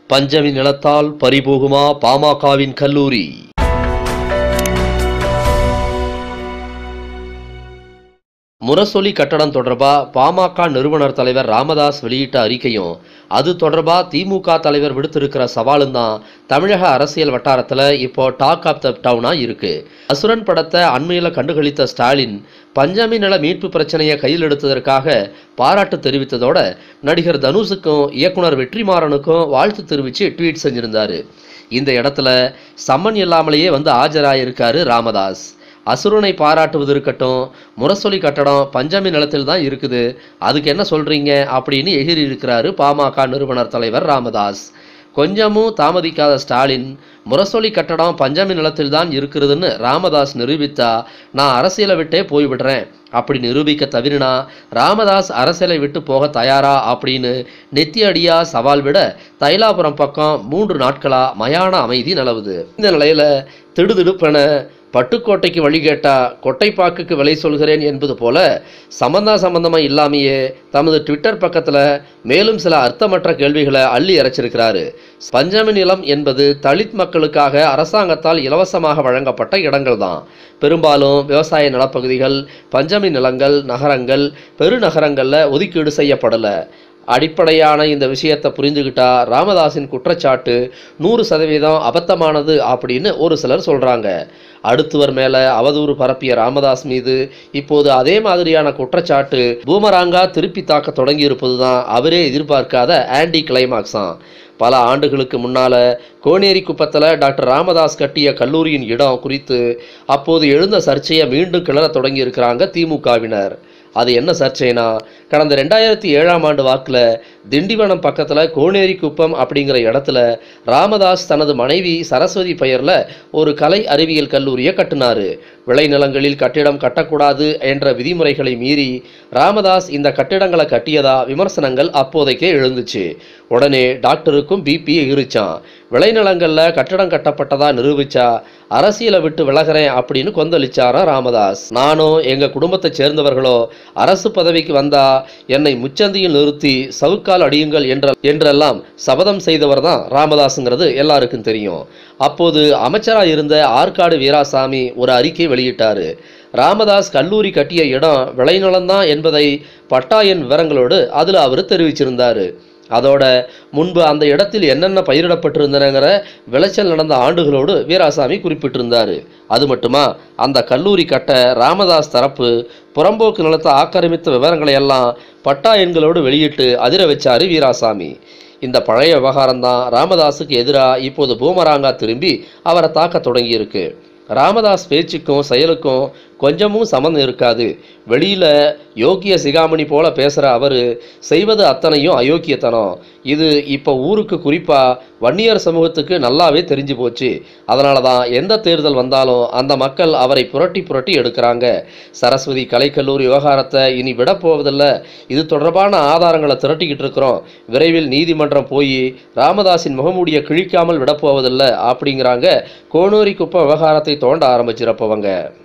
பஞ்சமி நிலத்தால் பறிபோகுமா பாமகவின் கல்லூரி முரசொலி கட்டடம் தொடர்பா பாமக நிறுவனர் தலைவர் ராமதாஸ் வெளியிட்ட அறிக்கையும் அது தொடர்பா திமுக தலைவர் விடுத்திருக்கிற சவாலும் தான் தமிழக அரசியல் வட்டாரத்தில் இப்போ டாக் ஆஃப் த டவுனா இருக்கு அசுரன் படத்தை அண்மையில் கண்டுகளித்த ஸ்டாலின் பஞ்சமி நில மீட்பு பிரச்சனையை கையில் எடுத்ததற்காக பாராட்டு தெரிவித்ததோட நடிகர் தனுஷுக்கும் இயக்குனர் வெற்றிமாறனுக்கும் வாழ்த்து தெரிவித்து ட்வீட் செஞ்சிருந்தாரு இந்த இடத்துல சம்மன் இல்லாமலேயே வந்து ஆஜராயிருக்காரு ராமதாஸ் அசுரனை பாராட்டுவது இருக்கட்டும் முரசொலி கட்டடம் பஞ்சமி நிலத்தில் தான் இருக்குது அதுக்கு என்ன சொல்றீங்க அப்படின்னு எகிரி இருக்கிறாரு பாமக நிறுவனர் தலைவர் ராமதாஸ் கொஞ்சமும் தாமதிக்காத ஸ்டாலின் முரசொலி கட்டடம் பஞ்சமி நிலத்தில் தான் இருக்கிறதுன்னு ராமதாஸ் நிரூபித்தா நான் அரசியலை விட்டே போய்விடுறேன் அப்படி நிரூபிக்க தவிரினா ராமதாஸ் அரசியலை விட்டு போக தயாரா அப்படின்னு நெத்தி அடியா சவால் விட தைலாபுரம் பக்கம் மூன்று நாட்களா மயான அமைதி நிலவுது இந்த நிலையில திடுதிடுப்பென பட்டுக்கோட்டைக்கு வழி கேட்டா கொட்டைப்பாக்குக்கு விலை சொல்கிறேன் என்பது போல சம்பந்தா சம்பந்தமா இல்லாமையே தமது ட்விட்டர் பக்கத்துல மேலும் சில அர்த்தமற்ற கேள்விகளை அள்ளி இறைச்சிருக்கிறாரு பஞ்சமி நிலம் என்பது தலித் மக்களுக்காக அரசாங்கத்தால் இலவசமாக வழங்கப்பட்ட இடங்கள் தான் பெரும்பாலும் விவசாய நிலப்பகுதிகள் பஞ்சமி நிலங்கள் நகரங்கள் பெருநகரங்களில் ஒதுக்கீடு செய்யப்படலை அடிப்படையான இந்த விஷயத்தை புரிந்துகிட்டா ராமதாஸின் குற்றச்சாட்டு நூறு சதவீதம் அபத்தமானது அப்படின்னு ஒரு சிலர் சொல்றாங்க அடுத்தவர் மேல அவதூறு பரப்பிய ராமதாஸ் மீது இப்போது அதே மாதிரியான குற்றச்சாட்டு பூமராங்கா திருப்பி தாக்க தொடங்கி இருப்பதுதான் அவரே எதிர்பார்க்காத ஆன்டி கிளைமாக்ஸாம் பல ஆண்டுகளுக்கு முன்னால கோனேரி குப்பத்தில் டாக்டர் ராமதாஸ் கட்டிய கல்லூரியின் இடம் குறித்து அப்போது எழுந்த சர்ச்சையை மீண்டும் கிளற தொடங்கி இருக்கிறாங்க திமுகவினர் அது என்ன சர்ச்சைனா கடந்த ரெண்டாயிரத்தி ஏழாம் ஆண்டு வாக்கில் திண்டிவனம் பக்கத்தில் கோனேரி குப்பம் அப்படிங்கிற இடத்துல ராமதாஸ் தனது மனைவி சரஸ்வதி பெயரில் ஒரு கலை அறிவியல் கல்லூரியை கட்டினாரு விளைநிலங்களில் கட்டிடம் கட்டக்கூடாது என்ற விதிமுறைகளை மீறி ராமதாஸ் இந்த கட்டிடங்களை கட்டியதா விமர்சனங்கள் அப்போதைக்கே எழுந்துச்சு உடனே டாக்டருக்கும் பிபி எகிரிச்சான் விளைநிலங்களில் கட்டடம் கட்டப்பட்டதா நிரூபிச்சா அரசியலை விட்டு விலகிறேன் அப்படின்னு கொந்தளிச்சாராம் ராமதாஸ் நானும் எங்க குடும்பத்தை சேர்ந்தவர்களோ அரசு பதவிக்கு வந்தா என்னை முச்சந்தியில் நிறுத்தி சவுக்கால் அடியுங்கள் என்ற என்றெல்லாம் சபதம் செய்தவர் தான் ராமதாஸுங்கிறது எல்லாருக்கும் தெரியும் அப்போது அமைச்சராக இருந்த ஆற்காடு வீராசாமி ஒரு அறிக்கை வெளியிட்டாரு ராமதாஸ் கல்லூரி கட்டிய இடம் விளைநிலம்தான் என்பதை பட்டா எண் விவரங்களோடு அதில் அவர் தெரிவிச்சிருந்தாரு அதோட முன்பு அந்த இடத்தில் என்னென்ன பயிரிடப்பட்டிருந்தனங்கிற விளைச்சல் நடந்த ஆண்டுகளோடு வீராசாமி குறிப்பிட்டிருந்தார் அது மட்டுமா அந்த கல்லூரி கட்ட ராமதாஸ் தரப்பு புறம்போக்கு நிலத்தை ஆக்கிரமித்த விவரங்களை எல்லாம் பட்டா எண்களோடு வெளியிட்டு அதிர வச்சாரு வீராசாமி இந்த பழைய விவகாரம் தான் ராமதாஸுக்கு எதிராக இப்போது பூமராங்கா திரும்பி அவரை தாக்க தொடங்கியிருக்கு ராமதாஸ் பேச்சுக்கும் செயலுக்கும் கொஞ்சமும் சம்மந்தம் இருக்காது வெளியில யோக்கிய சிகாமணி போல பேசுற அவரு செய்வது அத்தனையும் அயோக்கியத்தனம் இது இப்போ ஊருக்கு குறிப்பா வன்னியர் சமூகத்துக்கு நல்லாவே தெரிஞ்சு போச்சு அதனால தான் எந்த தேர்தல் வந்தாலும் அந்த மக்கள் அவரை புரட்டி புரட்டி எடுக்கிறாங்க சரஸ்வதி கலைக்கல்லூரி விவகாரத்தை இனி விட போவதில்ல இது தொடர்பான ஆதாரங்களை திரட்டிக்கிட்டு இருக்கிறோம் விரைவில் நீதிமன்றம் போய் ராமதாஸின் முகமூடியை கிழிக்காமல் விடப்போவதில்லை அப்படிங்கிறாங்க கோனூரி குப்பம் விவகாரத்தை தோண்ட ஆரம்பிச்சிருப்பவங்க